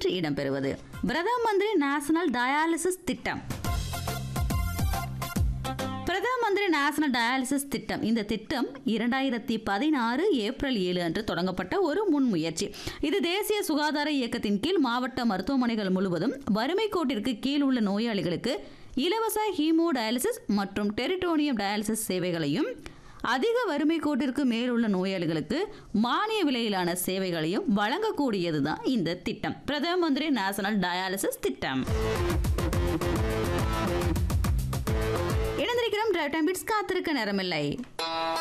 இன்று இடம்பெறுவது பிரதம மந்திரி நேஷனல் டயாலிசிஸ் திட்டம் பிரதம மந்திரி நேஷனல் டயாலிசிஸ் திட்டம் இந்த திட்டம் இரண்டாயிரத்தி பதினாறு ஏப்ரல் ஏழு அன்று தொடங்கப்பட்ட ஒரு முன்முயற்சி இது தேசிய சுகாதார இயக்கத்தின் கீழ் மாவட்ட மருத்துவமனைகள் முழுவதும் வறுமை கோட்டிற்கு கீழ் உள்ள நோயாளிகளுக்கு இலவச ஹீமோ டயாலிசிஸ் மற்றும் டெரிட்டோனியம் டயாலிசிஸ் சேவைகளையும் அதிக வறுமை கோட்டிற்கு மேலுள்ள நோயாளிகளுக்கு மானிய விலையிலான சேவைகளையும் வழங்கக்கூடியதுதான் இந்த திட்டம் பிரதம மந்திரி நேஷனல் டயாலிசிஸ் திட்டம் இணைந்திருக்கிறோம் டிரைவ் டைம் பிட்ஸ் காத்திருக்க நேரமில்லை